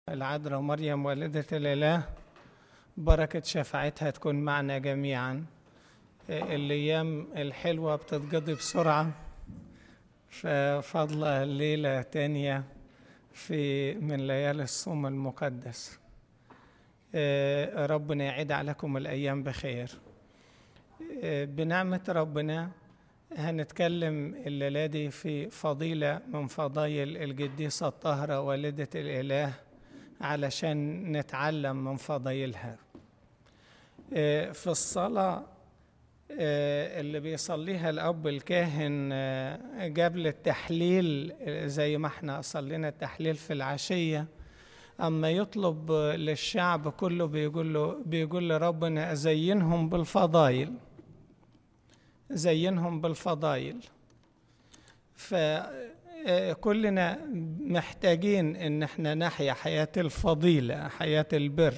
العذراء مريم والدة الإله بركة شفاعتها تكون معنا جميعا الأيام الحلوة بتتقضي بسرعة ففضل ليلة تانية في من ليالي الصوم المقدس ربنا يعيد عليكم الأيام بخير بنعمة ربنا هنتكلم الليلة دي في فضيلة من فضايل القديسة الطاهرة والدة الإله علشان نتعلم من فضايلها في الصلاة اللي بيصليها الأب الكاهن قبل التحليل زي ما احنا صلينا التحليل في العشية أما يطلب للشعب كله بيقول له بيقول لربنا زينهم بالفضايل زينهم بالفضايل فكلنا محتاجين ان احنا نحيا حياة الفضيلة حياة البر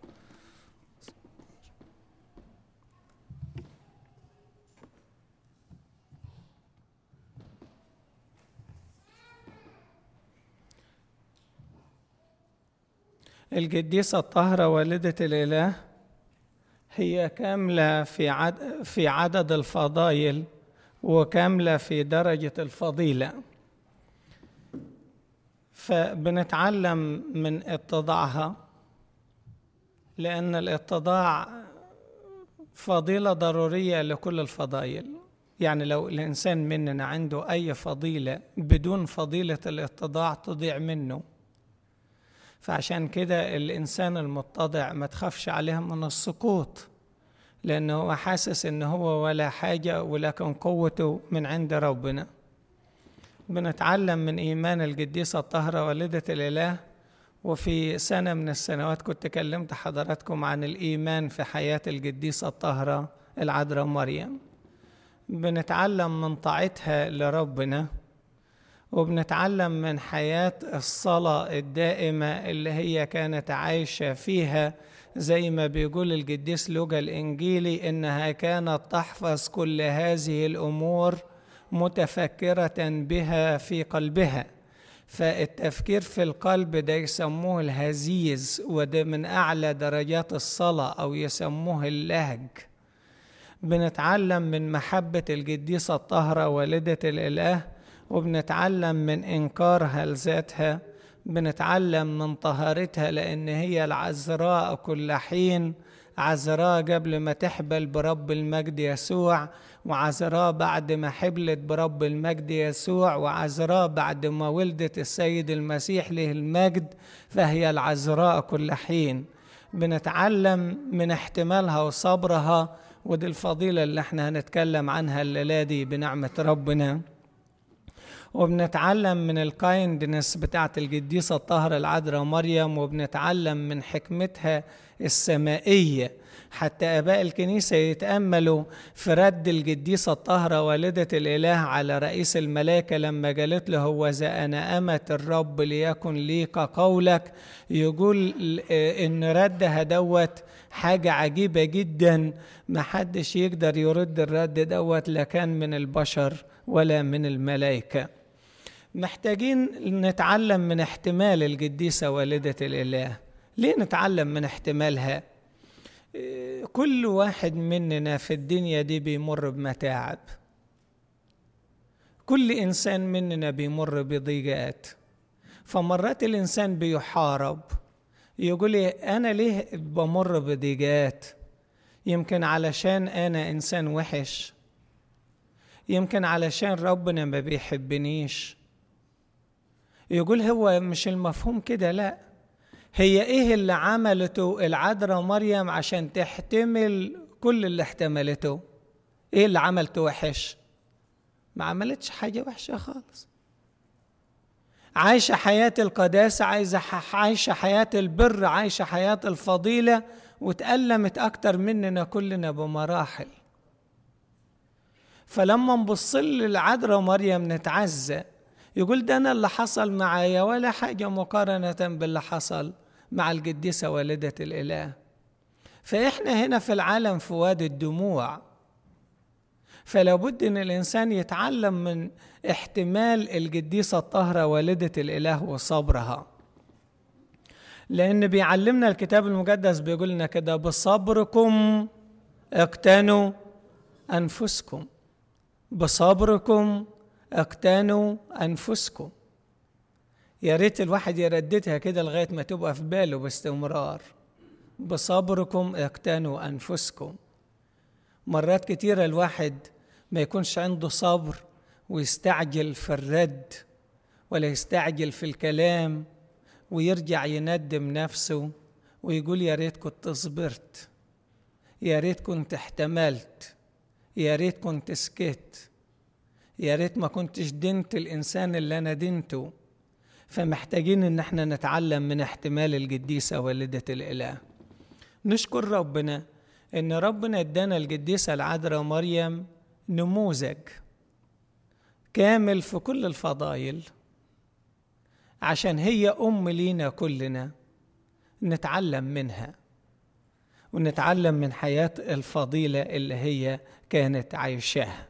القديسة الطاهرة والدة الإله هي كاملة في عد في عدد الفضائل وكاملة في درجة الفضيلة فبنتعلم من اتضاعها لأن الاتضاع فضيلة ضرورية لكل الفضائل يعني لو الإنسان مننا عنده أي فضيلة بدون فضيلة الاتضاع تضيع منه فعشان كده الإنسان المتضع ما تخافش عليه من السقوط لأنه هو حاسس إن هو ولا حاجة ولكن قوته من عند ربنا بنتعلم من إيمان القديسة الطاهرة والدة الإله وفي سنة من السنوات كنت كلمت حضراتكم عن الإيمان في حياة القديسة الطاهرة العذراء مريم بنتعلم من طاعتها لربنا وبنتعلم من حياة الصلاة الدائمة اللي هي كانت عايشة فيها زي ما بيقول القديس لوقا الإنجيلي إنها كانت تحفظ كل هذه الأمور متفكرة بها في قلبها فالتفكير في القلب ده يسموه الهزيز وده من أعلى درجات الصلاة أو يسموه اللهج بنتعلم من محبة القديسة الطاهرة والدة الإله وبنتعلم من إنكارها لذاتها بنتعلم من طهارتها لأن هي العذراء كل حين عذراء قبل ما تحبل برب المجد يسوع وعذراء بعد ما حبلت برب المجد يسوع وعذراء بعد ما ولدت السيد المسيح له المجد فهي العذراء كل حين بنتعلم من احتمالها وصبرها ودي الفضيلة اللي احنا هنتكلم عنها الليلة دي بنعمة ربنا وبنتعلم من الكايندنس بتاعت القديسة الطاهرة العذراء مريم وبنتعلم من حكمتها السمائية حتى آباء الكنيسة يتأملوا في رد القديسة الطاهرة والدة الإله على رئيس الملائكة لما قالت له هو ذا أنا أمة الرب ليكن لي كقولك يقول إن ردها دوت حاجة عجيبة جدا ما حدش يقدر يرد الرد دوت لا كان من البشر ولا من الملائكة محتاجين نتعلم من احتمال القديسة والدة الإله ليه نتعلم من احتمالها كل واحد مننا في الدنيا دي بيمر بمتاعب كل إنسان مننا بيمر بضيقات فمرات الإنسان بيحارب يقول لي أنا ليه بمر بضيقات يمكن علشان أنا إنسان وحش يمكن علشان ربنا ما بيحبنيش يقول هو مش المفهوم كده لا هي ايه اللي عملته العذراء مريم عشان تحتمل كل اللي احتملته ايه اللي عملته وحش ما عملتش حاجة وحشة خالص عايشة حياة القداسة عايزة عايشة حياة البر عايشة حياة الفضيلة وتألمت أكتر مننا كلنا بمراحل فلما نبص للعذراء مريم نتعزى يقول ده أنا اللي حصل معايا ولا حاجة مقارنة باللي حصل مع القديسة والدة الإله فإحنا هنا في العالم في وادي الدموع فلا بد ان الانسان يتعلم من احتمال القديسه الطاهره والده الاله وصبرها لأن بيعلمنا الكتاب المقدس بيقول لنا كده بصبركم اقتنوا أنفسكم بصبركم اقتنوا أنفسكم يا ريت الواحد يرددها كده لغاية ما تبقى في باله باستمرار بصبركم اقتنوا أنفسكم مرات كتيرة الواحد ما يكونش عنده صبر ويستعجل في الرد ولا يستعجل في الكلام ويرجع يندم نفسه ويقول يا ريت كنت صبرت يا ريت كنت احتملت يا ريت كنت سكت يا ريت ما كنتش دنت الانسان اللي انا دنته فمحتاجين ان احنا نتعلم من احتمال القديسه والده الاله نشكر ربنا ان ربنا ادانا القديسه العذراء مريم نموذج كامل في كل الفضائل عشان هي ام لينا كلنا نتعلم منها ونتعلم من حياه الفضيله اللي هي كانت عايشاها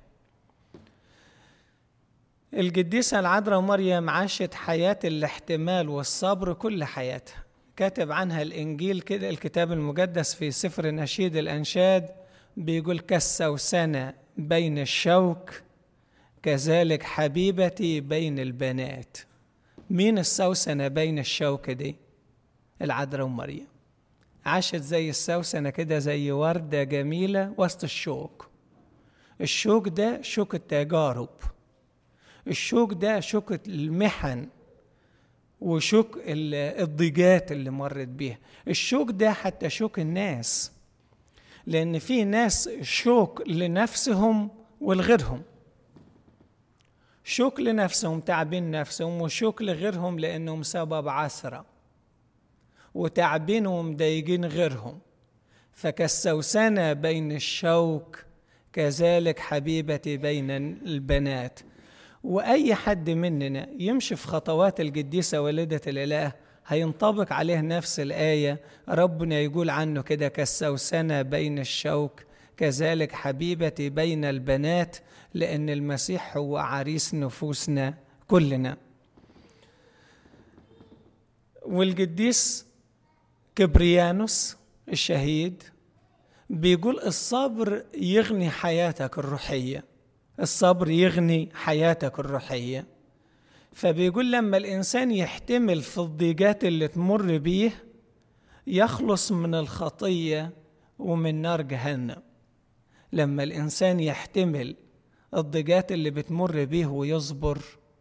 القديسة العذراء مريم عاشت حياة الاحتمال والصبر كل حياتها كاتب عنها الإنجيل كده الكتاب المقدس في سفر نشيد الأنشاد بيقول كالسوسنة بين الشوك كذلك حبيبتي بين البنات مين السوسنة بين الشوك دي العذراء مريم عاشت زي السوسنة كده زي وردة جميلة وسط الشوك الشوك ده شوك التجارب الشوك ده شوك المحن وشوك الضيقات اللي مرت بيها الشوك ده حتى شوك الناس لأن في ناس شوك لنفسهم ولغيرهم شوك لنفسهم تعبين نفسهم وشوك لغيرهم لأنهم سبب عثرة وتعبين ومضايقين غيرهم فكالسوسنة بين الشوك كذلك حبيبتي بين البنات واي حد مننا يمشي في خطوات القديسه والده الاله هينطبق عليه نفس الايه ربنا يقول عنه كده كالسوسنه بين الشوك كذلك حبيبتي بين البنات لان المسيح هو عريس نفوسنا كلنا والقديس كبريانوس الشهيد بيقول الصبر يغني حياتك الروحيه الصبر يغني حياتك الروحية فبيقول لما الإنسان يحتمل في الضيقات اللي تمر بيه يخلص من الخطية ومن نار جهنم لما الإنسان يحتمل الضيقات اللي بتمر بيه ويصبر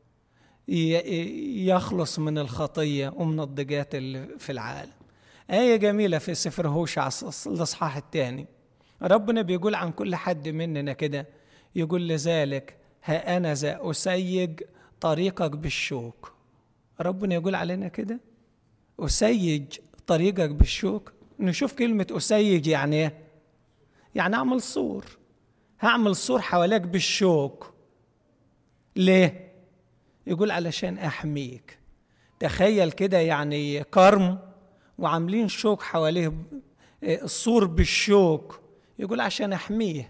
يخلص من الخطية ومن الضيقات اللي في العالم آية جميلة في سفر هوشع الإصحاح الثاني ربنا بيقول عن كل حد مننا كده يقول لذلك ها أنا ذا أسيج طريقك بالشوك ربنا يقول علينا كده أسيج طريقك بالشوك نشوف كلمة أسيج يعني إيه يعني أعمل سور هعمل سور حواليك بالشوك ليه يقول علشان أحميك تخيل كده يعني كرم وعاملين شوك حواليه السور بالشوك يقول عشان أحميه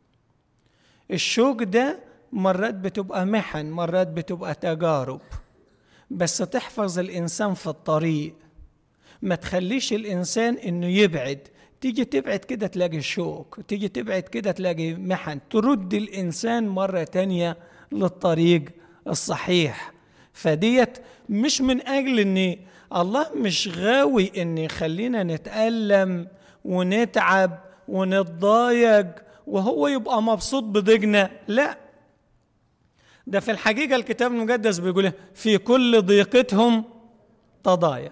الشوك ده مرات بتبقى محن مرات بتبقى تجارب بس تحفظ الإنسان في الطريق ما تخليش الإنسان إنه يبعد تيجي تبعد كده تلاقي شوك تيجي تبعد كده تلاقي محن ترد الإنسان مرة تانية للطريق الصحيح فديت مش من أجل إن الله مش غاوي إن يخلينا نتألم ونتعب ونتضايق وهو يبقى مبسوط بضيقنا لا ده في الحقيقة الكتاب المقدس بيقول في كل ضيقتهم تضايق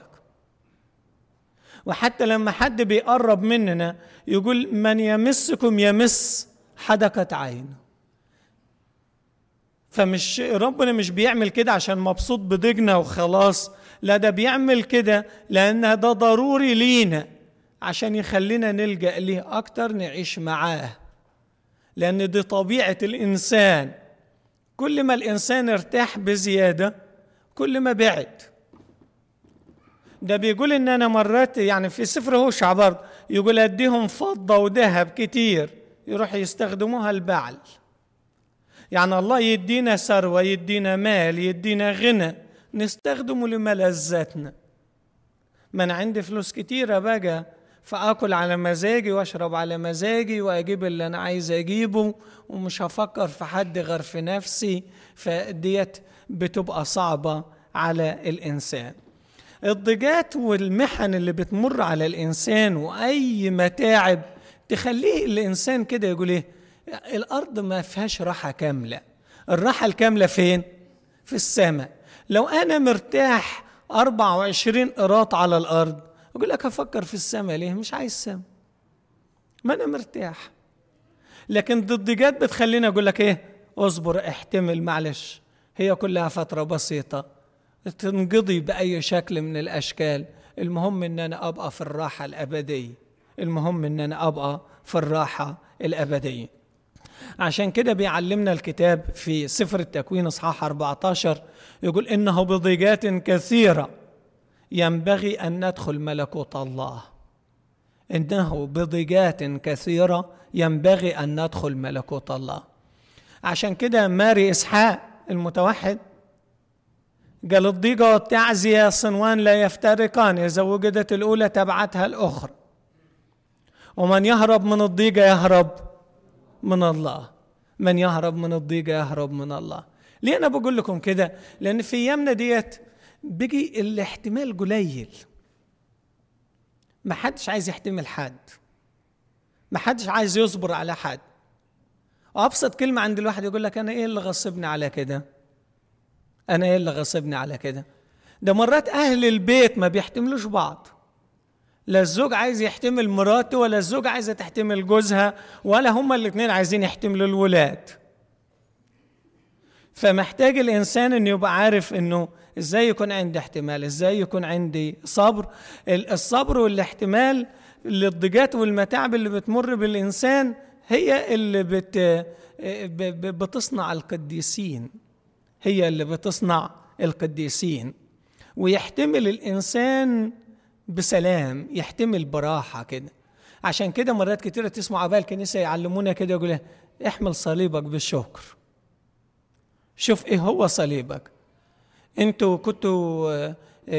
وحتى لما حد بيقرب مننا يقول من يمسكم يمس حدقة عينه فمش ربنا مش بيعمل كده عشان مبسوط بضيقنا وخلاص لا ده بيعمل كده لأن ده ضروري لينا عشان يخلينا نلجأ ليه أكتر نعيش معاه لأن دي طبيعة الإنسان كل ما الإنسان ارتاح بزيادة كل ما بعد ده بيقول إن أنا مرات يعني في سفر هوشع برضه يقول أديهم فضة وذهب كتير يروح يستخدموها البعل يعني الله يدينا ثروة يدينا مال يدينا غنى نستخدمه لملذاتنا ما انا عندي فلوس كتيرة بقى فاكل على مزاجي واشرب على مزاجي واجيب اللي انا عايز اجيبه ومش هفكر في حد غير في نفسي فديت بتبقى صعبة على الانسان الضيقات والمحن اللي بتمر على الانسان واي متاعب تخليه الانسان كده يقول ايه الارض ما فيهاش راحه كامله الراحه الكامله فين في السماء لو انا مرتاح 24 قراط على الارض اقول لك افكر في السماء ليه مش عايز سماء ما انا مرتاح لكن الضيقات بتخليني اقول لك ايه اصبر احتمل معلش هي كلها فتره بسيطه تنقضي باي شكل من الاشكال المهم ان انا ابقى في الراحه الابديه المهم ان انا ابقى في الراحه الابديه عشان كده بيعلمنا الكتاب في سفر التكوين اصحاح 14 يقول انه بضيقات كثيره ينبغي ان ندخل ملكوت الله انه بضيقات كثيره ينبغي ان ندخل ملكوت الله عشان كده ماري اسحاق المتوحد قال الضيقة والتعزية صنوان لا يفترقان إذا وجدت الأولى تبعتها الأخرى ومن يهرب من الضيقة يهرب من الله من يهرب من الضيقة يهرب من الله ليه أنا بقول لكم كده لأن في أيامنا ديت بيجي الاحتمال قليل ما حدش عايز يحتمل حد ما حدش عايز يصبر على حد وأبسط كلمة عند الواحد يقول لك أنا إيه اللي غصبني على كده انا ايه اللي غصبني على كده ده مرات اهل البيت ما بيحتملوش بعض لا الزوج عايز يحتمل مراته ولا الزوج عايزه تحتمل جوزها ولا هما الاثنين عايزين يحتملوا الولاد فمحتاج الانسان انه يبقى عارف انه ازاي يكون عندي احتمال ازاي يكون عندي صبر الصبر والاحتمال للضيقات والمتاعب اللي بتمر بالانسان هي اللي بت بتصنع القديسين هي اللي بتصنع القديسين ويحتمل الانسان بسلام يحتمل براحه كده عشان كده مرات كتيره تسمع اباء الكنيسه يعلمونا كده يقول احمل صليبك بالشكر شوف ايه هو صليبك انتوا كنتوا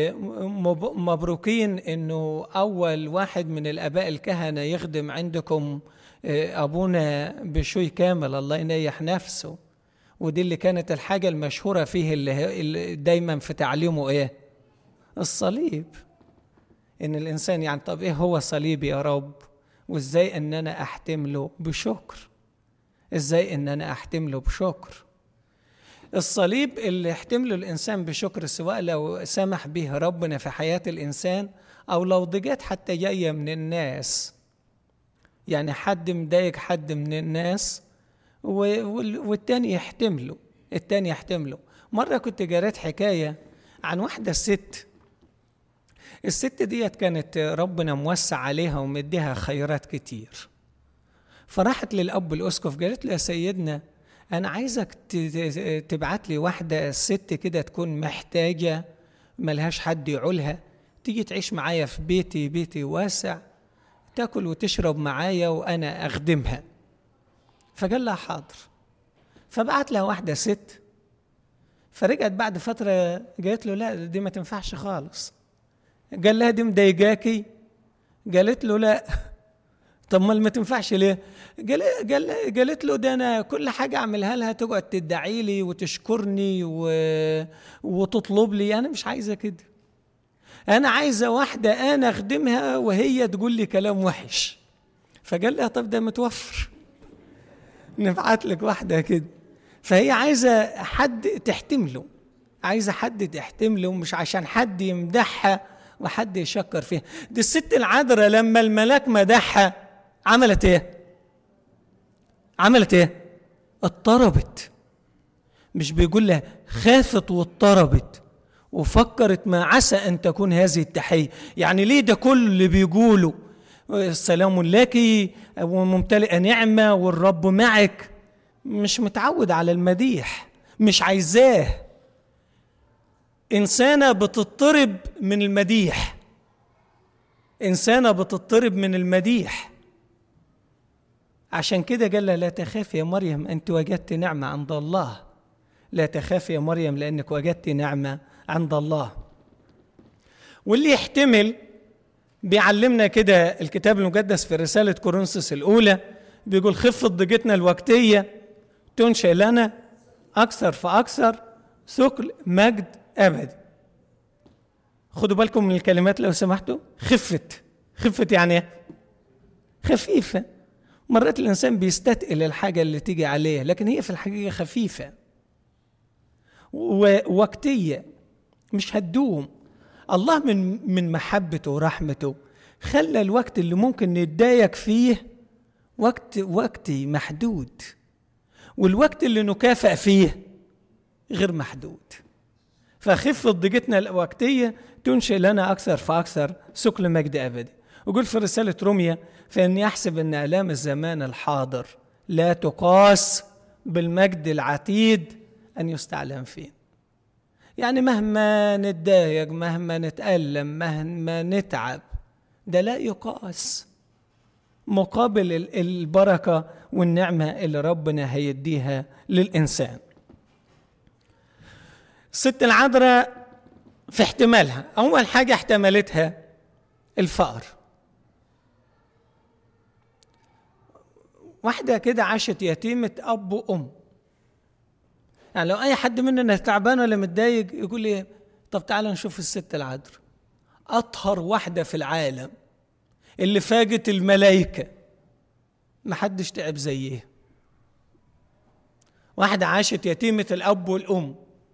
مبروكين انه اول واحد من الاباء الكهنه يخدم عندكم ابونا بشوي كامل الله ينيح نفسه ودي اللي كانت الحاجة المشهورة فيه اللي دايما في تعليمه ايه الصليب ان الانسان يعني طب ايه هو صليب يا رب وازاي ان انا احتمله بشكر ازاي ان انا احتمله بشكر الصليب اللي يحتمله الانسان بشكر سواء لو سمح به ربنا في حياة الانسان او لو ضيقات حتى جاية من الناس يعني حد مضايق حد من الناس والتاني يحتمله التاني يحتمله مرة كنت جريت حكاية عن واحدة ست الست ديت كانت ربنا موسع عليها ومديها خيرات كتير فراحت للأب الأسقف قالت له يا سيدنا أنا عايزك تبعت لي واحدة ست كده تكون محتاجة ملهاش حد يعولها تيجي تعيش معايا في بيتي بيتي واسع تاكل وتشرب معايا وأنا أخدمها فقال لها حاضر فبعت لها واحده ست فرجعت بعد فتره قالت له لا دي ما تنفعش خالص قال لها دي مضايقاكي قالت له لا طب ما ما تنفعش ليه قال قال قالت له ده انا كل حاجه اعملها لها تقعد تدعي لي وتشكرني و... وتطلب لي انا مش عايزه كده انا عايزه واحده انا اخدمها وهي تقول لي كلام وحش فقال لها طب ده متوفر نبعت لك واحدة كده فهي عايزة حد تحتمله عايزة حد تحتمله مش عشان حد يمدحها وحد يشكر فيها دي الست العذراء لما الملاك مدحها عملت ايه عملت ايه اضطربت مش بيقول لها خافت واضطربت وفكرت ما عسى ان تكون هذه التحيه يعني ليه ده كل اللي بيقوله سلام لك وممتلئة نعمة والرب معك مش متعود على المديح مش عايزاه إنسانة بتضطرب من المديح إنسانة بتضطرب من المديح عشان كده قال لها لا تخافي يا مريم أنت وجدت نعمة عند الله لا تخافي يا مريم لأنك وجدت نعمة عند الله واللي يحتمل بيعلمنا كده الكتاب المقدس في رسالة كورنثوس الأولى بيقول خفة ضيقتنا الوقتية تنشئ لنا أكثر فأكثر ثقل مجد أبدي خدوا بالكم من الكلمات لو سمحتوا خفة خفة يعني إيه؟ خفيفة مرات الإنسان بيستثقل الحاجة اللي تيجي عليه لكن هي في الحقيقة خفيفة ووقتية مش هتدوم الله من من محبته ورحمته خلى الوقت اللي ممكن نتضايق فيه وقت وقتي محدود والوقت اللي نكافئ فيه غير محدود فخفة ضيقتنا الوقتية تنشئ لنا أكثر فأكثر سكل مجد أبدي وقل في رسالة روميا فإني أحسب أن آلام الزمان الحاضر لا تقاس بالمجد العتيد أن يستعلم فيه يعني مهما نتضايق مهما نتألم مهما نتعب ده لا يقاس مقابل البركة والنعمة اللي ربنا هيديها للإنسان الست العذراء في احتمالها أول حاجة احتملتها الفقر واحدة كده عاشت يتيمة أب وأم يعني لو أي حد مننا تعبان ولا متضايق يقول لي طب تعالى نشوف الست العذراء أطهر واحدة في العالم اللي فاجت الملائكة محدش تعب زيها واحدة عاشت يتيمة الأب والأم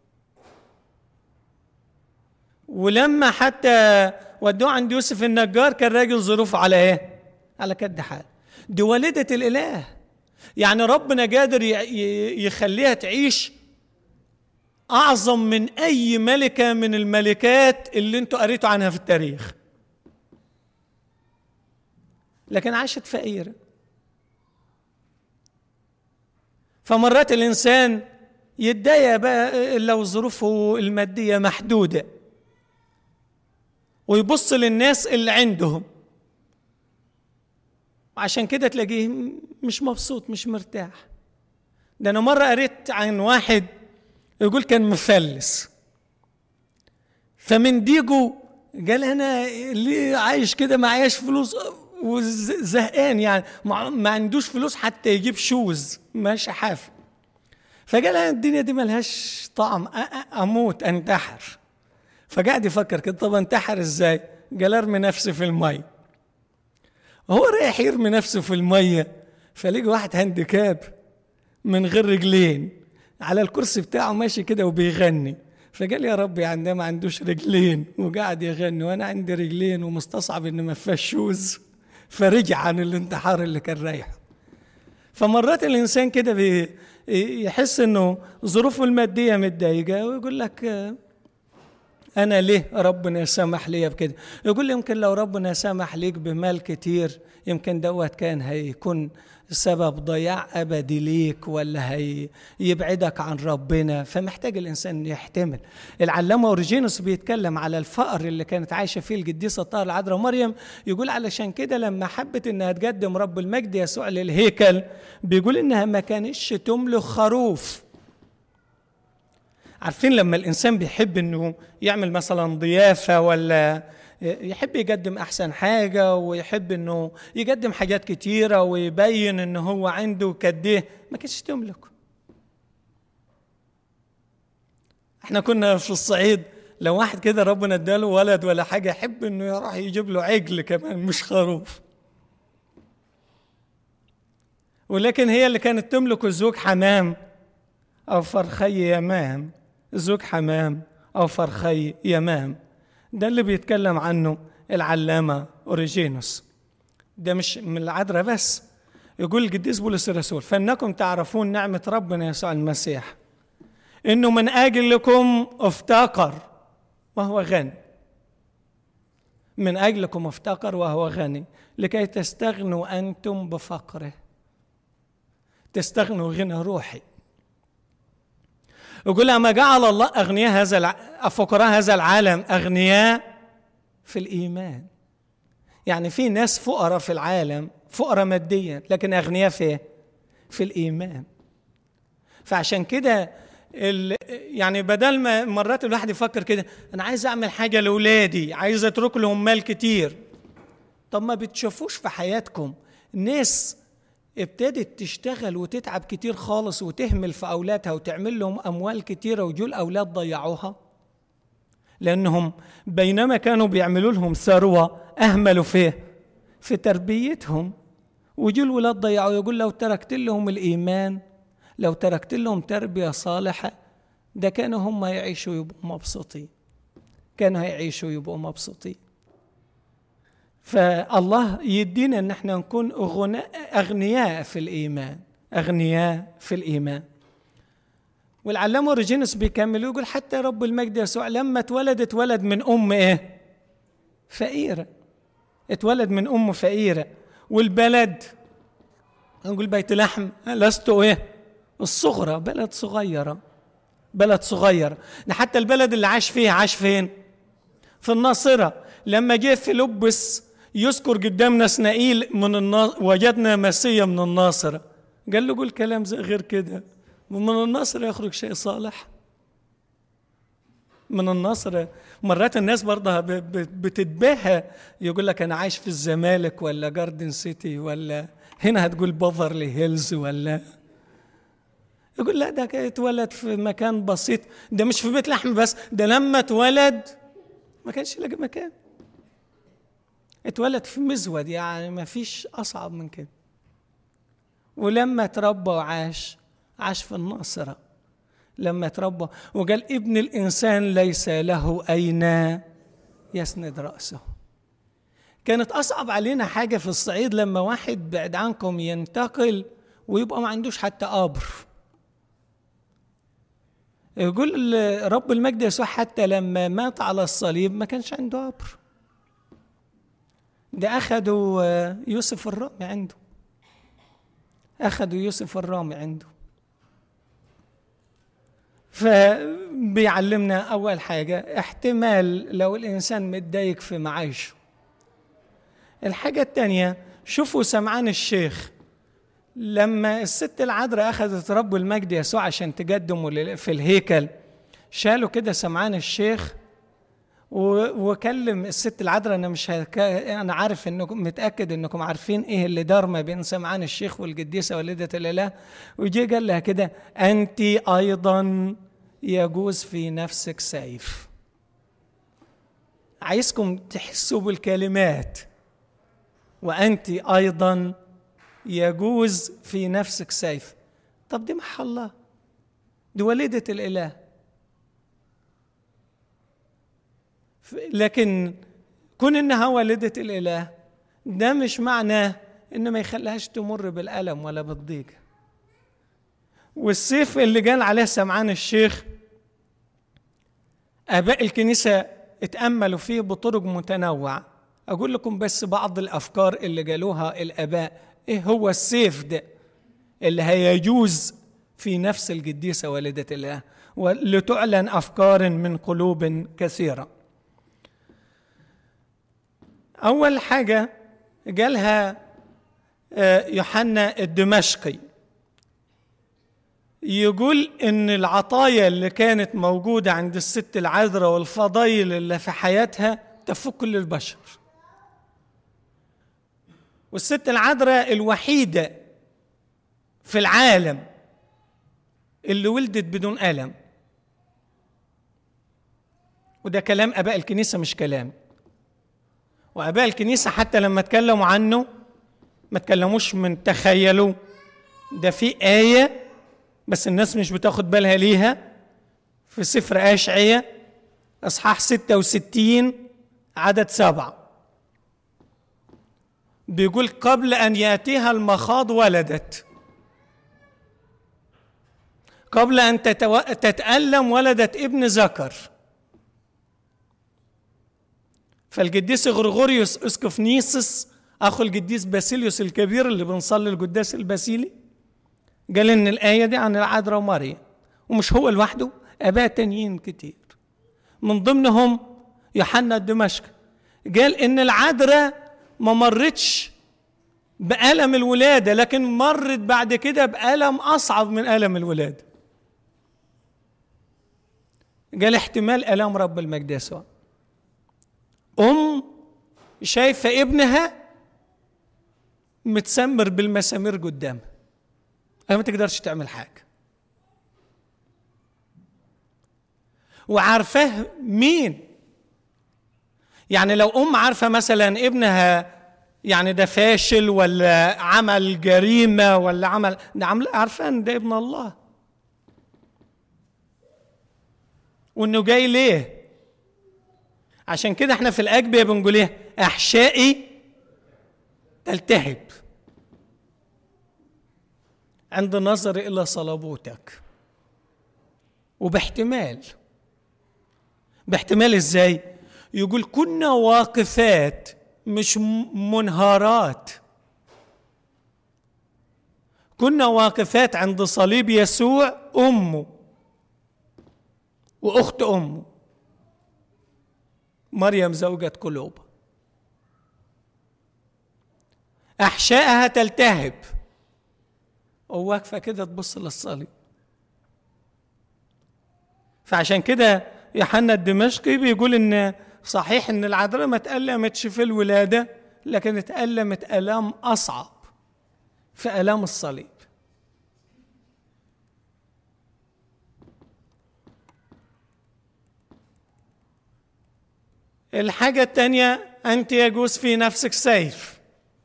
ولما حتى ودوه عند يوسف النجار كان راجل ظروفه على ايه؟ على كد حال دي والدة الإله يعني ربنا قادر يخليها تعيش أعظم من أي ملكة من الملكات اللي انتوا قريتوا عنها في التاريخ لكن عاشت فقيرة فمرات الإنسان يتضايق بقى لو ظروفه المادية محدودة ويبص للناس اللي عندهم عشان كده تلاقيه مش مبسوط مش مرتاح ده انا مره قريت عن واحد يقول كان مفلس فمن ديجو قال انا ليه عايش كده معياش فلوس وزهقان يعني ما عندوش فلوس حتى يجيب شوز ماشي حافي فقال انا الدنيا دي ملهاش طعم اموت انتحر فقعد يفكر كده طب انتحر ازاي قال ارمي نفسي في الميه هو رايح يرمي نفسه في الميه فلقي واحد هانديكاب من غير رجلين على الكرسي بتاعه ماشي كده وبيغني فقال يا ربي عندما ما عندوش رجلين وقاعد يغني وانا عندي رجلين ومستصعب ان ما فيهاش شوز فرجع عن الانتحار اللي كان رايحه فمرات الانسان كده يحس انه ظروفه الماديه متضايقه ويقول لك انا ليه ربنا سمح لي بكده يقول لي يمكن لو ربنا سمح ليك بمال كتير يمكن دوت كان هيكون سبب ضياع ابدي ليك ولا هيبعدك عن ربنا فمحتاج الانسان يحتمل العلامه اورجينوس بيتكلم على الفقر اللي كانت عايشه فيه القديسه الطاهره العذراء مريم يقول علشان كده لما حبت انها تقدم رب المجد يسوع للهيكل بيقول انها ما كانتش تملك خروف عارفين لما الانسان بيحب انه يعمل مثلا ضيافه ولا يحب يقدم احسن حاجه ويحب انه يقدم حاجات كتيره ويبين ان هو عنده كديه ما كانتش تملك احنا كنا في الصعيد لو واحد كده ربنا اداله ولد ولا حاجه يحب انه يروح يجيب له عجل كمان مش خروف ولكن هي اللي كانت تملك الزوج حمام او فرخي يمام زوج حمام أو فرخي يمام ده اللي بيتكلم عنه العلامة أوريجينوس ده مش من العذراء بس يقول القديس بولس الرسول فإنكم تعرفون نعمة ربنا يسوع المسيح إنه من أجلكم افتقر وهو غني من أجلكم افتقر وهو غني لكي تستغنوا أنتم بفقره تستغنوا غنى روحي يقول أما جعل الله أغنياء هذا الع... فقراء هذا العالم أغنياء في الإيمان يعني في ناس فقراء في العالم فقراء ماديا لكن أغنياء في في الإيمان فعشان كده يعني بدل ما مرات الواحد يفكر كده انا عايز اعمل حاجه لاولادي عايز اترك لهم مال كتير طب ما بتشوفوش في حياتكم ناس ابتدت تشتغل وتتعب كتير خالص وتهمل في اولادها وتعمل لهم اموال كتيره وجول اولاد ضيعوها لانهم بينما كانوا بيعملوا لهم ثروه اهملوا فيه في تربيتهم وجول الولاد ضيعوا يقول لو تركت لهم الايمان لو تركت لهم تربيه صالحه ده كانوا هم يعيشوا يبقوا مبسوطين كانوا هيعيشوا يبقوا مبسوطين فالله يدينا ان احنا نكون اغنياء في الايمان اغنياء في الايمان والعلامه اوريجينوس بيكمل يقول حتى رب المجد يسوع لما اتولد اتولد من ام ايه فقيره اتولد من ام فقيره والبلد نقول بيت لحم لست ايه الصغرى بلد صغيره بلد صغير حتى البلد اللي عاش فيه عاش فين في الناصره لما جه فيلبس يذكر قدامنا اسنائيل من الناصر وجدنا مسيا من الناصره قال له قول كلام زي غير كده من الناصر يخرج شيء صالح من النصر مرات الناس برضه بتتباهى يقول لك انا عايش في الزمالك ولا جاردن سيتي ولا هنا هتقول بافرلي هيلز ولا يقول لا ده اتولد في مكان بسيط ده مش في بيت لحم بس ده لما اتولد ما كانش لاقي مكان اتولد في مزود يعني ما فيش اصعب من كده ولما تربى وعاش عاش في الناصرة لما تربى وقال ابن الإنسان ليس له أين يسند رأسه كانت أصعب علينا حاجة في الصعيد لما واحد بعد عنكم ينتقل ويبقى ما عندوش حتى قبر يقول رب المجد يسوع حتى لما مات على الصليب ما كانش عنده قبر ده أخدوا يوسف الرامي عنده أخدوا يوسف الرامي عنده فبيعلمنا أول حاجة احتمال لو الإنسان متضايق في معاشه الحاجة الثانية شوفوا سمعان الشيخ لما الست العذراء أخذت رب المجد يسوع عشان تقدمه في الهيكل شالوا كده سمعان الشيخ وكلم الست العذراء انا مش هك... انا عارف انكم متاكد انكم عارفين ايه اللي دار ما بين سمعان الشيخ والقديسه والده الاله وجي قال لها كده انت ايضا يجوز في نفسك سيف عايزكم تحسوا بالكلمات وانت ايضا يجوز في نفسك سيف طب دي محل الله دي والده الاله لكن كون انها والده الاله ده مش معناه انه ما يخليهاش تمر بالالم ولا بالضيق والسيف اللي قال عليه سمعان الشيخ اباء الكنيسه اتاملوا فيه بطرق متنوعه اقول لكم بس بعض الافكار اللي قالوها الاباء ايه هو السيف ده اللي هيجوز في نفس القديسه والده الله ولتعلن افكار من قلوب كثيره أول حاجة قالها يوحنا الدمشقي يقول إن العطايا اللي كانت موجودة عند الست العذراء والفضائل اللي في حياتها تفوق كل البشر والست العذراء الوحيدة في العالم اللي ولدت بدون ألم وده كلام آباء الكنيسة مش كلام واباء الكنيسه حتى لما اتكلموا عنه ما اتكلموش من تخيلوا ده في ايه بس الناس مش بتاخد بالها ليها في سفر اشعيا اصحاح 66 عدد سبعه بيقول قبل ان ياتيها المخاض ولدت قبل ان تتو... تتالم ولدت ابن ذكر فالقديس غرغوريوس اسقف نيسس اخو القديس باسيليوس الكبير اللي بنصلي القداس الباسيلي قال ان الايه دي عن العذراء ومريم ومش هو لوحده اباء تانيين كتير من ضمنهم يوحنا الدمشق قال ان العذراء ما مرتش بألم الولادة لكن مرت بعد كده بألم أصعب من ألم الولادة قال احتمال الام رب المجد يسوع ام شايفه ابنها متسمر بالمسامير قدامها هي ما تقدرش تعمل حاجه وعارفاه مين يعني لو ام عارفه مثلا ابنها يعني ده فاشل ولا عمل جريمه ولا عمل ده عمل عارفه ان ده ابن الله وانه جاي ليه عشان كده احنا في الاجبيه بنقول ايه احشائي تلتهب عند النظر الى صلابوتك وباحتمال باحتمال ازاي يقول كنا واقفات مش منهارات كنا واقفات عند صليب يسوع امه واخت امه مريم زوجة كلوب احشائها تلتهب وواقفه كده تبص للصليب فعشان كده يوحنا الدمشقي بيقول ان صحيح ان العذراء ما تألمتش في الولادة لكن اتألمت آلام أصعب في آلام الصليب الحاجة الثانية أنت يجوز في نفسك سيف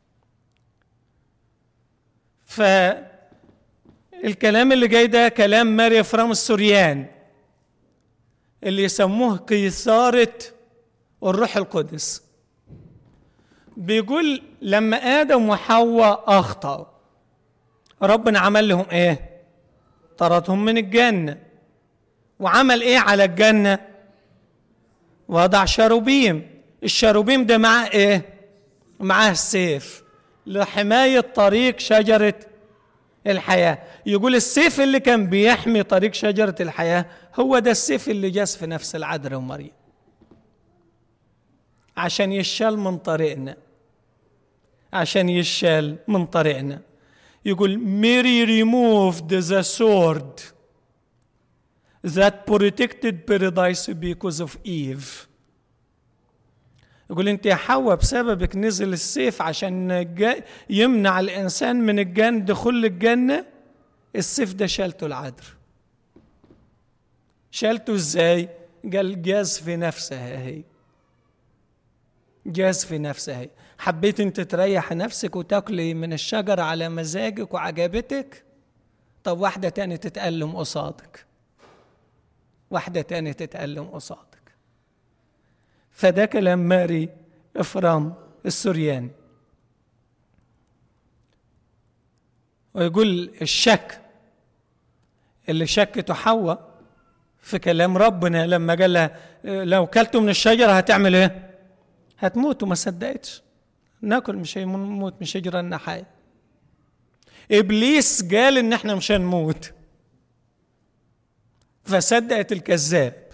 فالكلام اللي جاي ده كلام ماريا فرام السوريان اللي يسموه قيثارة والروح القدس بيقول لما آدم وحواء أخطأوا ربنا عمل لهم إيه؟ طردهم من الجنة وعمل إيه على الجنة؟ وضع شاروبيم الشاروبيم ده معاه إيه؟ معاه السيف لحماية طريق شجرة الحياة يقول السيف اللي كان بيحمي طريق شجرة الحياة هو ده السيف اللي جاس في نفس العذراء ومريم عشان يشال من طريقنا عشان يشال من طريقنا يقول ميري removed the sword that protected paradise because of Eve يقول انت يا حواء بسببك نزل السيف عشان يمنع الانسان من الجنة دخول الجنة السيف ده شالته العذر شالته ازاي قال جاز في نفسها هي جاز في نفسها هي حبيت انت تريح نفسك وتاكلي من الشجرة على مزاجك وعجبتك طب واحدة تاني تتألم قصادك واحدة تاني تتألم قصادك فده كلام ماري إفرام السورياني ويقول الشك اللي شكته حواء في كلام ربنا لما قال لها لو كلتوا من الشجرة هتعمل ايه؟ هتموت وما صدقتش ناكل مش هنموت مش هيجرى لنا حاجة إبليس قال إن إحنا مش هنموت فصدقت الكذاب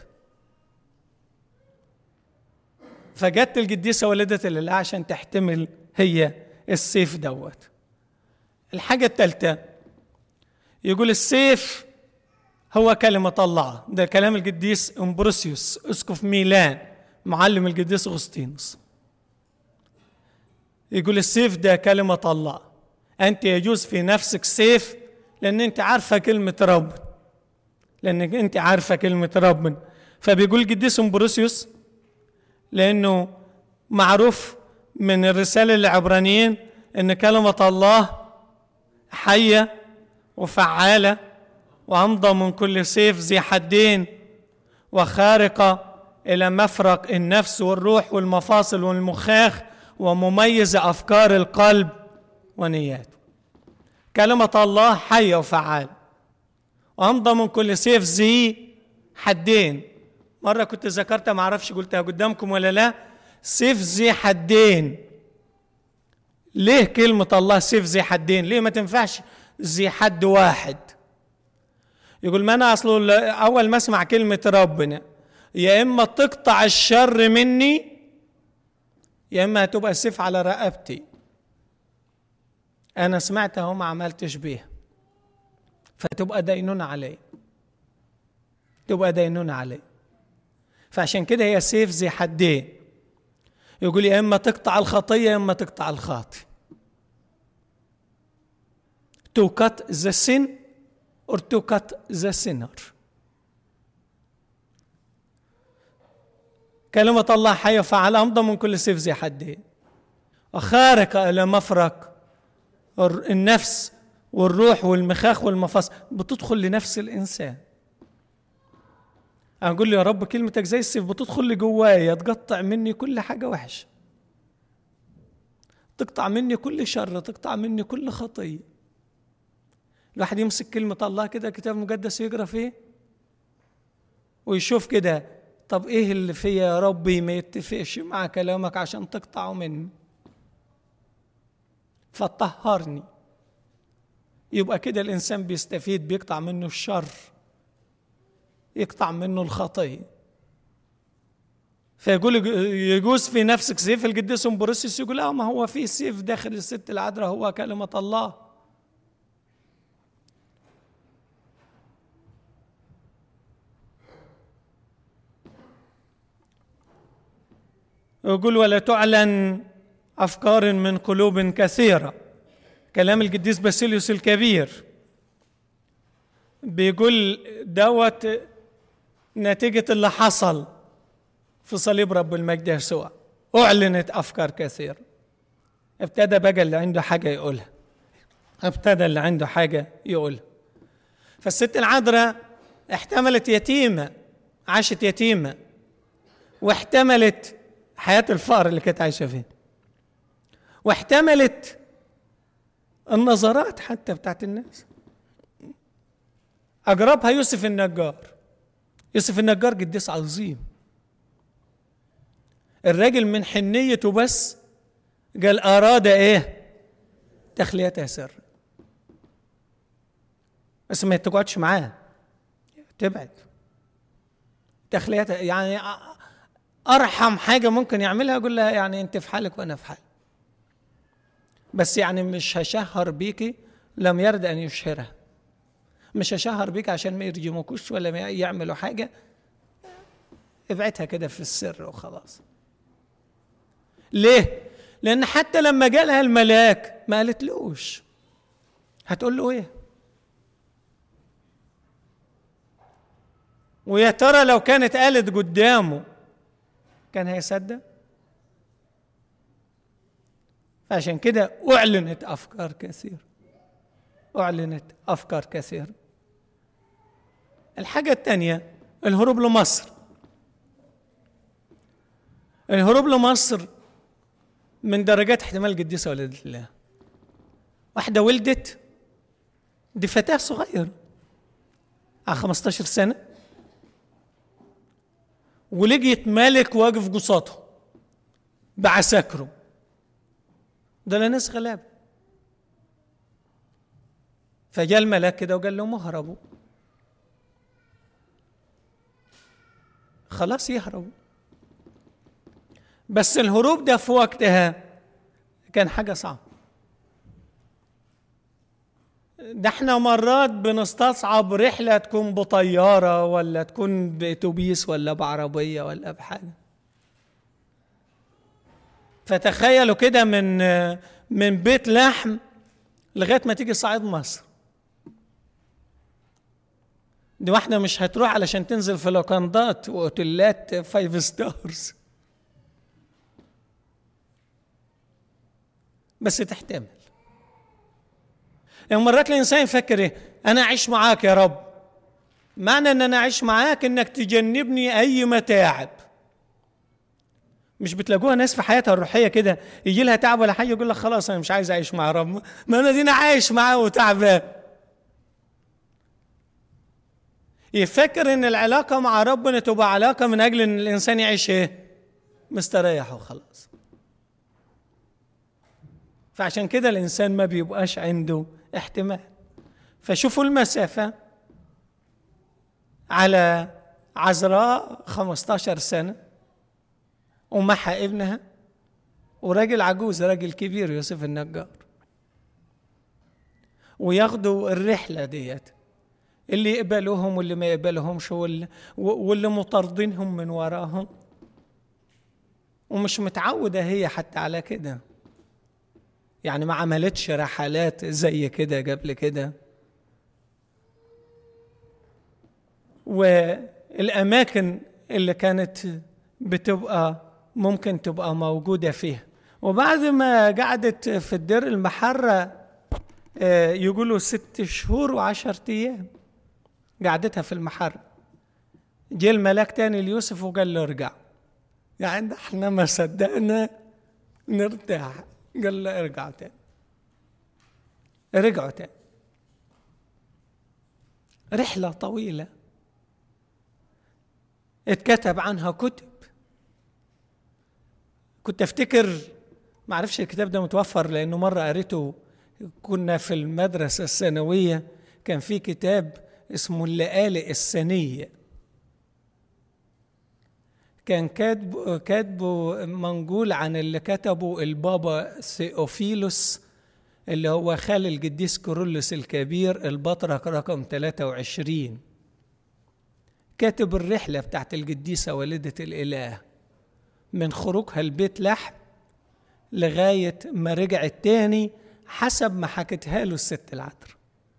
فجت القديسة والدة الإله عشان تحتمل هي السيف دوت الحاجة الثالثة يقول السيف هو كلمة الله ده كلام القديس امبروسيوس اسقف ميلان معلم القديس اغسطينوس يقول السيف ده كلمة الله أنت يجوز في نفسك سيف لأن أنت عارفة كلمة رب لأنك أنت عارفة كلمة رب فبيقول القديس امبروسيوس لأنه معروف من الرسالة للعبرانيين أن كلمة الله حية وفعالة وأمضى من كل سيف ذي حدين وخارقة إلى مفرق النفس والروح والمفاصل والمخاخ ومميزة أفكار القلب ونياته كلمة الله حية وفعالة وأمضى من كل سيف ذي حدين مرة كنت ذكرتها معرفش قلتها قدامكم ولا لا سيف ذي حدين ليه كلمة الله سيف ذي حدين ليه ما تنفعش ذي حد واحد يقول ما أنا أصل أول ما أسمع كلمة ربنا يا إما تقطع الشر مني يا إما هتبقى سيف على رقبتي أنا سمعتها وما عملتش بيها فتبقى دينونة علي تبقى دينونة علي فعشان كده هي سيف ذي حدين يقول يا اما تقطع الخطيه يا اما تقطع الخاطئ to cut the sin or to cut the sinner كلمة الله حية فعل أمضى من كل سيف ذي حدين وخارقة إلى مفرق النفس والروح والمخاخ والمفاصل بتدخل لنفس الإنسان أقول له يا رب كلمتك زي السيف بتدخل لجوايا تقطع مني كل حاجة وحشة تقطع مني كل شر تقطع مني كل خطية الواحد يمسك كلمة الله كده كتاب مقدس يقرأ فيه ويشوف كده طب ايه اللي فيا يا ربي ما يتفقش مع كلامك عشان تقطعه مني فطهرني يبقى كده الانسان بيستفيد بيقطع منه الشر يقطع منه الخطيه فيقول يجوز في نفسك سيف القديس امبروسيوس يقول اه ما هو في سيف داخل الست العذراء هو كلمه الله يقول ولا تعلن افكار من قلوب كثيره كلام القديس باسيليوس الكبير بيقول دوت نتيجة اللي حصل في صليب رب المجد يسوع أعلنت أفكار كثيرة ابتدى بقى اللي عنده حاجة يقولها ابتدى اللي عنده حاجة يقولها فالست العذراء احتملت يتيمة عاشت يتيمة واحتملت حياة الفقر اللي كانت عايشة فيه واحتملت النظرات حتى بتاعت الناس أقربها يوسف النجار يوسف النجار قديس عظيم الراجل من حنيته بس قال أراد إيه تخليتها سر بس ما تقعدش معاه تبعد تخليتها يعني أرحم حاجة ممكن يعملها يقول لها يعني أنت في حالك وأنا في حالي بس يعني مش هشهر بيكي لم يرد أن يشهرها مش هشهر بيك عشان ما يرجموكوش ولا ما يعملوا حاجة ابعتها كده في السر وخلاص ليه؟ لأن حتى لما جالها الملاك ما قالتلوش هتقول له ايه؟ ويا ترى لو كانت قالت قدامه كان هيصدق؟ عشان كده أعلنت أفكار كثيرة أعلنت أفكار كثيرة الحاجة الثانية الهروب لمصر الهروب لمصر من درجات احتمال قديسة ولدة الله واحدة ولدت دي فتاة صغيرة على 15 سنة ولقيت ملك واقف قصاده بعساكره دول ناس غلابة فجاء الملاك كده وقال لهم اهربوا خلاص يهربوا بس الهروب ده في وقتها كان حاجة صعبة ده احنا مرات بنستصعب رحلة تكون بطيارة ولا تكون بأتوبيس ولا بعربية ولا بحاجة فتخيلوا كده من من بيت لحم لغايه ما تيجي صعيد مصر دي واحده مش هتروح علشان تنزل في لوكاندات واوتيلات فايف ستارز بس تحتمل يعني مرات الانسان يفكر ايه انا اعيش معاك يا رب معنى ان انا اعيش معاك انك تجنبني اي متاعب مش بتلاقوها ناس في حياتها الروحيه كده يجي لها تعب ولا حاجه يقول لك خلاص انا مش عايز اعيش مع رب ما انا دينا عايش معاه وتعبان يفكر ان العلاقه مع ربنا تبقى علاقه من اجل ان الانسان يعيش ايه مستريح وخلاص فعشان كده الانسان ما بيبقاش عنده احتمال فشوفوا المسافه على عذراء 15 سنه ومعها ابنها وراجل عجوز راجل كبير يوسف النجار وياخدوا الرحلة ديت اللي يقبلوهم واللي ما يقبلهمش واللي, واللي مطاردينهم من وراهم ومش متعودة هي حتى على كده يعني ما عملتش رحلات زي كده قبل كده والأماكن اللي كانت بتبقى ممكن تبقى موجودة فيها وبعد ما قعدت في الدير المحرة يقولوا ست شهور وعشرة أيام قعدتها في المحرة جه الملاك تاني ليوسف وقال له ارجع يعني احنا ما صدقنا نرتاح قال له ارجع تاني رجعوا تاني رحلة طويلة اتكتب عنها كتب كنت افتكر ما اعرفش الكتاب ده متوفر لانه مره قريته كنا في المدرسه الثانويه كان في كتاب اسمه اللآلئ السنيه كان كاتبه كاتبه منقول عن اللي كتبه البابا ثيوفيلوس اللي هو خال القديس كورولوس الكبير البطرك رقم 23 كاتب الرحلة بتاعت القديسة والدة الإله من خروجها البيت لحم لغاية ما رجعت تاني حسب ما حكتها له الست العذراء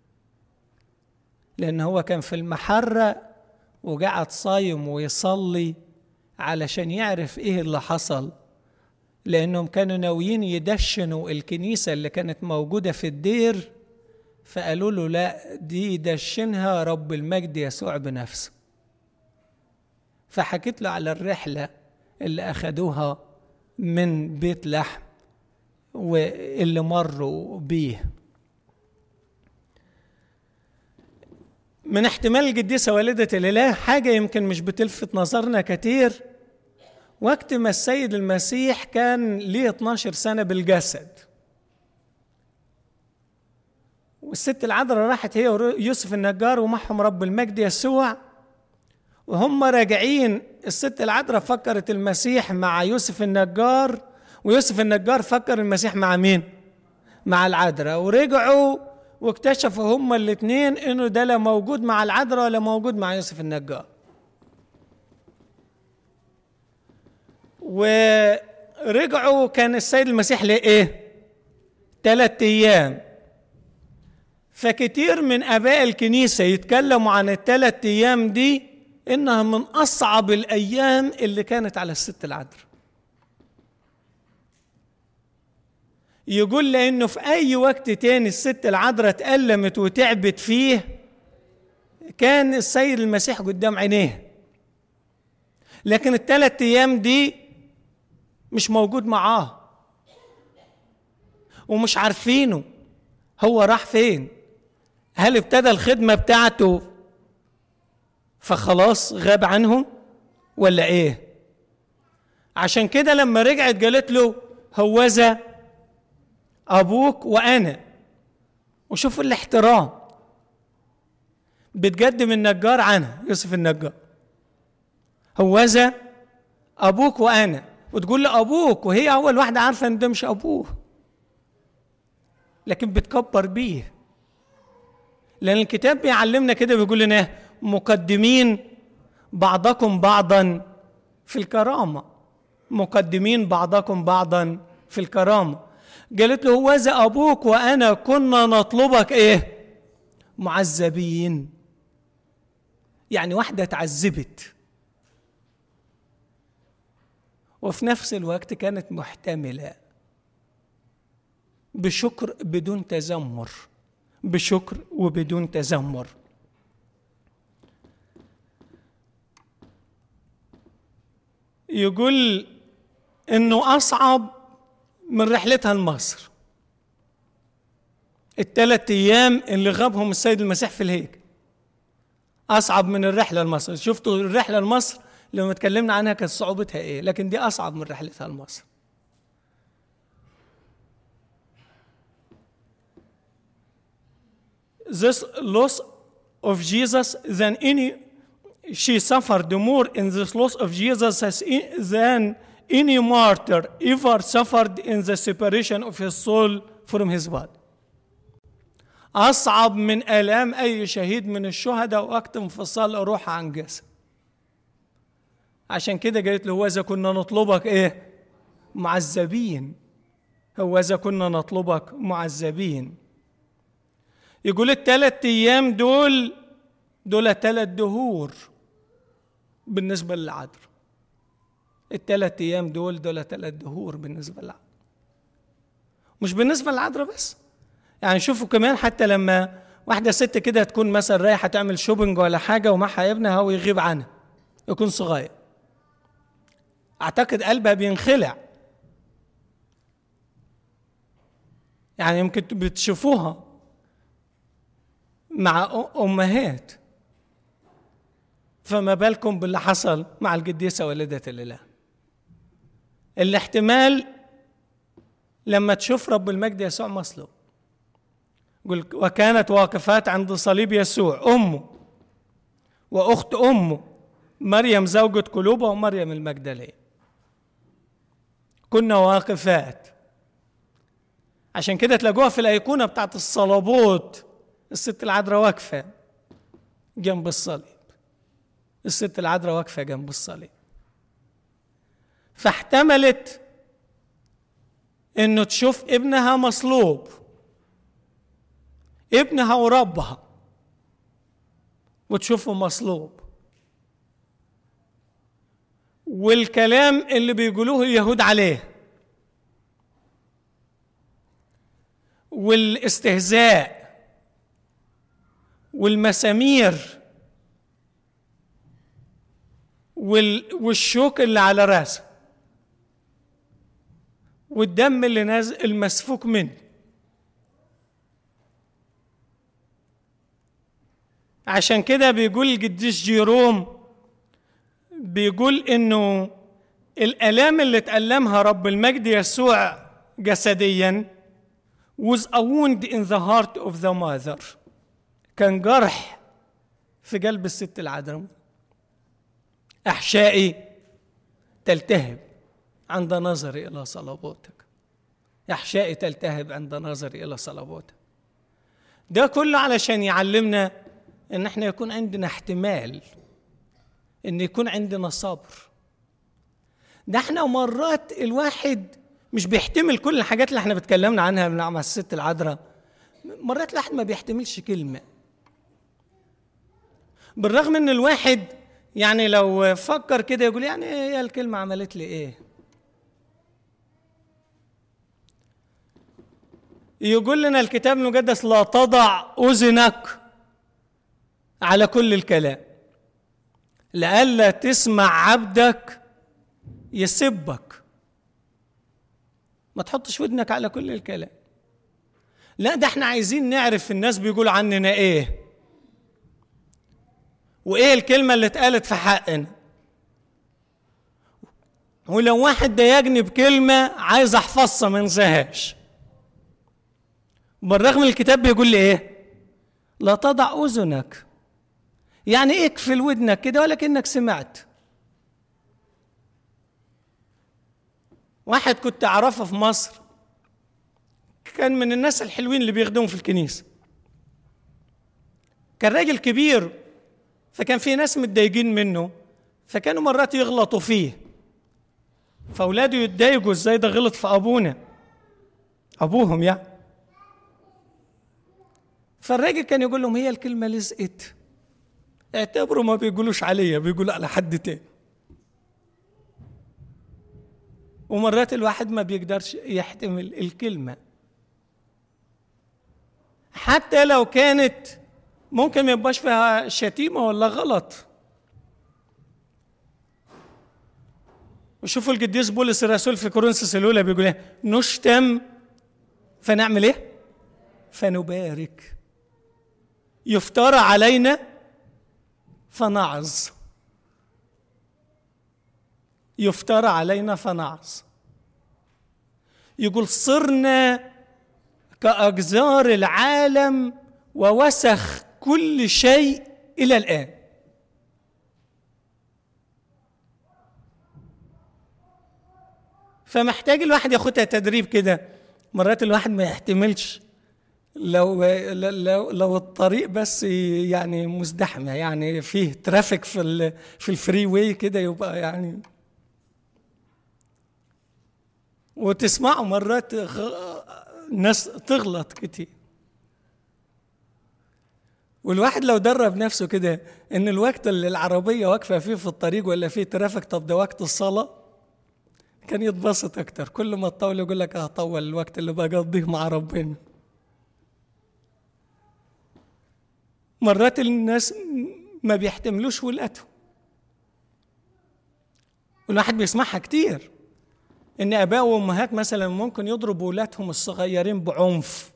لأن هو كان في المحرة وقعد صايم ويصلي علشان يعرف إيه اللي حصل لأنهم كانوا ناويين يدشنوا الكنيسة اللي كانت موجودة في الدير فقالوا له لا دي دشنها رب المجد يسوع بنفسه فحكيت له على الرحلة اللي أخدوها من بيت لحم واللي مروا بيه من احتمال القديسة والدة الإله حاجة يمكن مش بتلفت نظرنا كتير وقت ما السيد المسيح كان ليه 12 سنة بالجسد والست العذراء راحت هي ويوسف النجار ومعهم رب المجد يسوع وهم راجعين الست العذراء فكرت المسيح مع يوسف النجار ويوسف النجار فكر المسيح مع مين؟ مع العذراء ورجعوا واكتشفوا هما الاثنين انه ده لا موجود مع العذراء ولا موجود مع يوسف النجار ورجعوا كان السيد المسيح لايه؟ ثلاث ايام فكتير من اباء الكنيسه يتكلموا عن الثلاث ايام دي انها من اصعب الايام اللي كانت على الست العذراء يقول لانه في اي وقت تاني الست العذراء اتألمت وتعبت فيه كان السيد المسيح قدام عينيه لكن الثلاث ايام دي مش موجود معاه ومش عارفينه هو راح فين هل ابتدى الخدمه بتاعته فخلاص غاب عنهم ولا ايه عشان كده لما رجعت قالت له هوذا ابوك وانا وشوفوا الاحترام بتقدم النجار عنها يوسف النجار هوذا ابوك وانا وتقول له ابوك وهي اول واحده عارفه ان ده مش ابوه لكن بتكبر بيه لان الكتاب بيعلمنا كده بيقول لنا مقدمين بعضكم بعضا في الكرامه مقدمين بعضكم بعضا في الكرامه قالت له هوذا ابوك وانا كنا نطلبك ايه معذبين يعني واحده اتعذبت وفي نفس الوقت كانت محتمله بشكر بدون تذمر بشكر وبدون تذمر يقول انه اصعب من رحلتها لمصر الثلاث ايام اللي غابهم السيد المسيح في الهيكل اصعب من الرحله لمصر شفتوا الرحله لمصر لما اتكلمنا عنها كانت صعوبتها ايه لكن دي اصعب من رحلتها لمصر this loss of Jesus than any she suffered more in this loss of Jesus as in, than any martyr ever suffered in the separation of his soul from his body. أصعب من آلام أي شهيد من الشهداء وقت انفصال روح عن جسد عشان كده قالت له هو إذا كنا نطلبك إيه معذبين هو إذا كنا نطلبك معذبين يقول الثلاث أيام دول دول ثلاث دهور بالنسبة للعذر الثلاث أيام دول دول ثلاث دهور بالنسبة للعذر مش بالنسبة للعذراء بس يعني شوفوا كمان حتى لما واحدة ست كده تكون مثلا رايحة تعمل شوبينج ولا حاجة ومعها ابنها ويغيب عنها يكون صغير أعتقد قلبها بينخلع يعني يمكن بتشوفوها مع أمهات فما بالكم باللي حصل مع القديسة والدة الإله الاحتمال لما تشوف رب المجد يسوع مصلوب يقول وكانت واقفات عند صليب يسوع أمه وأخت أمه مريم زوجة قلوبة ومريم المجدلية كنا واقفات عشان كده تلاقوها في الأيقونة بتاعت الصلابوت الست العذراء واقفة جنب الصليب الست العذراء واقفة جنب الصليب فاحتملت انه تشوف ابنها مصلوب ابنها وربها وتشوفه مصلوب والكلام اللي بيقولوه اليهود عليه والاستهزاء والمسامير والشوك اللي على راسه والدم اللي نازل المسفوك منه عشان كده بيقول القديس جيروم بيقول انه الالام اللي تألمها رب المجد يسوع جسديا was a wound in the heart of the mother كان جرح في قلب الست العذراء احشائي تلتهب عند نظري الى صلبوتك احشائي تلتهب عند نظري الى صلبوتك ده كله علشان يعلمنا ان احنا يكون عندنا احتمال ان يكون عندنا صبر ده احنا مرات الواحد مش بيحتمل كل الحاجات اللي احنا بتكلمنا عنها مع الست العذراء مرات الواحد ما بيحتملش كلمه بالرغم ان الواحد يعني لو فكر كده يقول يعني هي الكلمه عملت لي ايه يقول لنا الكتاب المقدس لا تضع اذنك على كل الكلام لئلا تسمع عبدك يسبك ما تحطش ودنك على كل الكلام لا ده احنا عايزين نعرف الناس بيقولوا عننا ايه وايه الكلمه اللي اتقالت في حقنا ولو واحد ضايقني بكلمه عايز احفظها ما انساهاش بالرغم الكتاب بيقول لي ايه لا تضع اذنك يعني اقفل ودنك كده ولكنك سمعت واحد كنت اعرفه في مصر كان من الناس الحلوين اللي بيخدموا في الكنيسه كان راجل كبير فكان في ناس متضايقين منه فكانوا مرات يغلطوا فيه فاولاده يتضايقوا ازاي ده غلط في ابونا ابوهم يعني فالراجل كان يقول لهم هي الكلمه لزقت اعتبروا ما بيقولوش عليا بيقولوا على حد تاني ومرات الواحد ما بيقدرش يحتمل الكلمه حتى لو كانت ممكن ما يبقاش فيها شتيمه ولا غلط وشوفوا القديس بولس الرسول في كورنثوس الاولى بيقول ايه نشتم فنعمل ايه فنبارك يفترى علينا فنعظ يفترى علينا فنعظ يقول صرنا كأجزار العالم ووسخ كل شيء إلى الآن فمحتاج الواحد ياخدها تدريب كده مرات الواحد ما يحتملش لو لو لو الطريق بس يعني مزدحمه يعني فيه ترافيك في ال في الفري واي كده يبقى يعني وتسمعوا مرات ناس تغلط كتير والواحد لو درب نفسه كده ان الوقت اللي العربيه واقفه فيه في الطريق ولا فيه ترافيك طب ده وقت الصلاه كان يتبسط اكتر كل ما تطول يقول لك هطول الوقت اللي بقضيه مع ربنا مرات الناس ما بيحتملوش ولادهم والواحد بيسمعها كتير ان اباء وامهات مثلا ممكن يضربوا ولادهم الصغيرين بعنف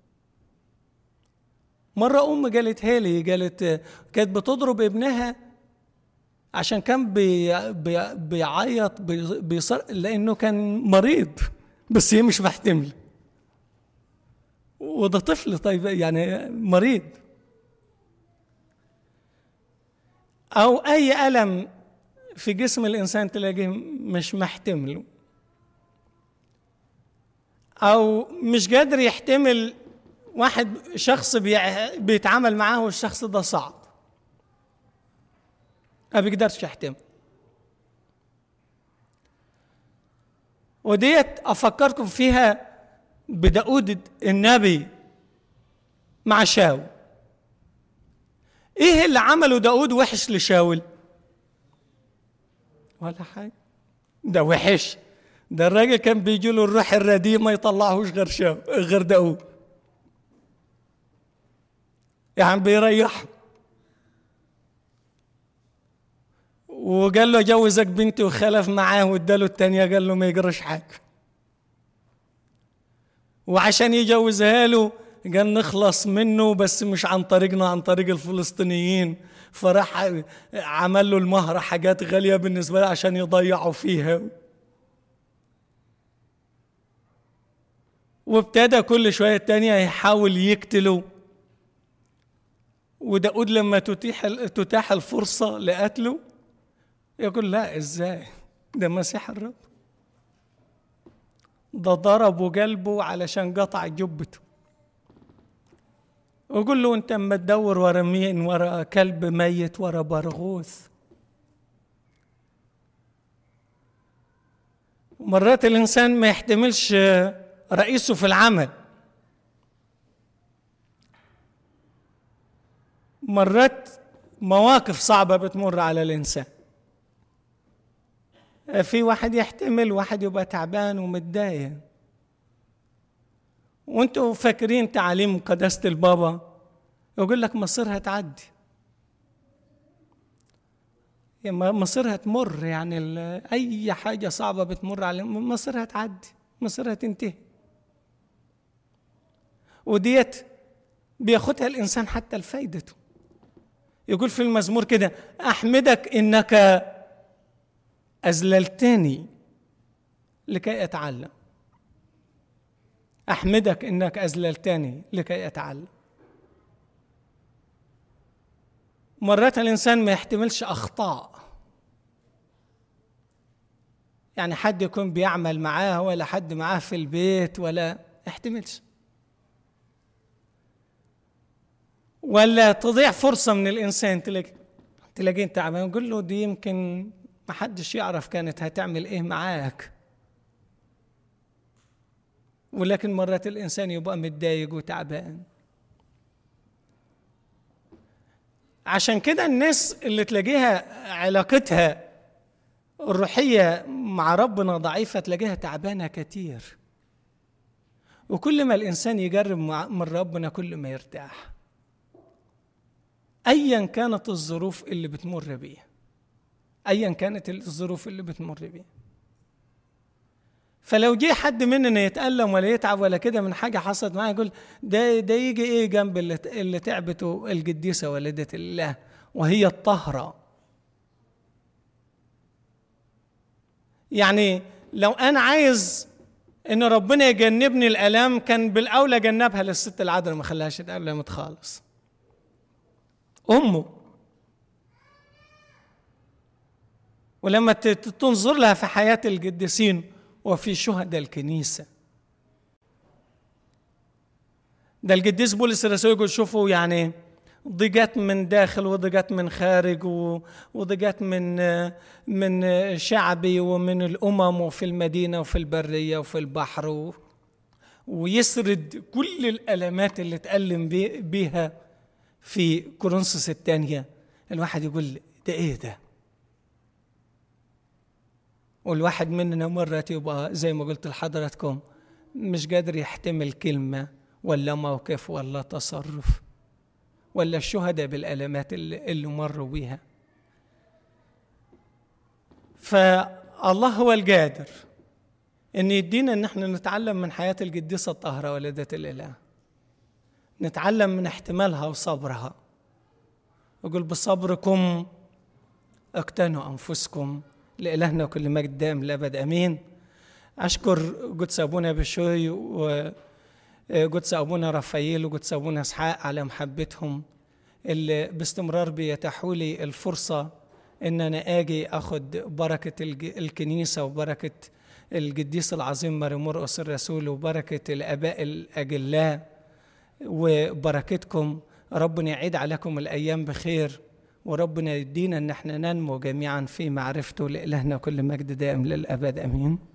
مرة أم قالت هالي قالت كانت بتضرب ابنها عشان كان بي بي بيعيط بيصر لأنه كان مريض بس هي مش محتملة وده طفل طيب يعني مريض أو أي ألم في جسم الإنسان تلاقيه مش محتمله أو مش قادر يحتمل واحد شخص بيتعامل معاه والشخص ده صعب ما بيقدرش يحتمل وديت أفكركم فيها بداود النبي مع شاول ايه اللي عمله داود وحش لشاول ولا حاجة ده وحش ده الراجل كان بيجي له الروح الرديء ما يطلعهوش غير شاول غير داود يعني بيريح وقال له جوزك بنتي وخلف معاه واداله التانية قال له ما يقرش حاجة وعشان يجوزها له قال نخلص منه بس مش عن طريقنا عن طريق الفلسطينيين فراح عمل له المهرة حاجات غالية بالنسبة له عشان يضيعوا فيها وابتدى كل شوية تانية يحاول يقتله وداود لما تتيح تتاح الفرصة لقتله يقول لا ازاي ده مسيح الرب ده ضربوا قلبه علشان قطع جبته ويقول له انت اما تدور ورا مين ورا كلب ميت ورا برغوث مرات الانسان ما يحتملش رئيسه في العمل مرات مواقف صعبة بتمر على الإنسان في واحد يحتمل واحد يبقى تعبان ومتضايق وانتوا فاكرين تعاليم قداسة البابا يقول لك مصيرها تعدي مصيرها تمر يعني أي حاجة صعبة بتمر على مصيرها تعدي مصيرها تنتهي وديت بياخدها الإنسان حتى لفايدته يقول في المزمور كده احمدك انك اذللتني لكي اتعلم احمدك انك اذللتني لكي اتعلم مرات الانسان ما يحتملش اخطاء يعني حد يكون بيعمل معاه ولا حد معاه في البيت ولا يحتملش ولا تضيع فرصة من الإنسان تلاقي تلاقيه تعبان يقول له دي يمكن ما حدش يعرف كانت هتعمل إيه معاك ولكن مرات الإنسان يبقى متضايق وتعبان عشان كده الناس اللي تلاقيها علاقتها الروحية مع ربنا ضعيفة تلاقيها تعبانة كتير وكل ما الإنسان يجرب من ربنا كل ما يرتاح ايا كانت الظروف اللي بتمر بيها ايا كانت الظروف اللي بتمر بيها فلو جه حد مننا يتألم ولا يتعب ولا كده من حاجة حصلت معاه يقول ده ده يجي ايه جنب اللي, اللي تعبته القديسة والدة الله وهي الطهرة يعني لو أنا عايز إن ربنا يجنبني الآلام كان بالأولى جنبها للست العذراء ما خلاهاش تألمت خالص أمه ولما تنظر لها في حياة القديسين وفي شهداء الكنيسة ده القديس بولس الرسول يقول شوفوا يعني ضيقات من داخل وضيقات من خارج وضيقات من من شعبي ومن الامم وفي المدينه وفي البريه وفي البحر و ويسرد كل الالمات اللي اتالم بيها في كورنثوس الثانيه الواحد يقول ده ايه ده والواحد مننا مرات يبقى زي ما قلت لحضراتكم مش قادر يحتمل كلمه ولا موقف ولا تصرف ولا الشهداء بالألمات اللي, اللي مروا بيها فالله هو القادر ان يدينا ان احنا نتعلم من حياه القديسه الطاهره والده الاله نتعلم من احتمالها وصبرها يقول بصبركم اقتنوا انفسكم لالهنا كل مجد دائم الابد امين اشكر قدس ابونا بشوي و قدس أبونا رفايل وقدس أبونا إسحاق على محبتهم اللي باستمرار بيتاحوا لي الفرصة إن أنا آجي أخد بركة الكنيسة وبركة القديس العظيم ماري مرقس الرسول وبركة الآباء الأجلاء وبركتكم ربنا يعيد عليكم الأيام بخير وربنا يدينا إن احنا ننمو جميعا في معرفته لإلهنا كل مجد دائم للأبد أمين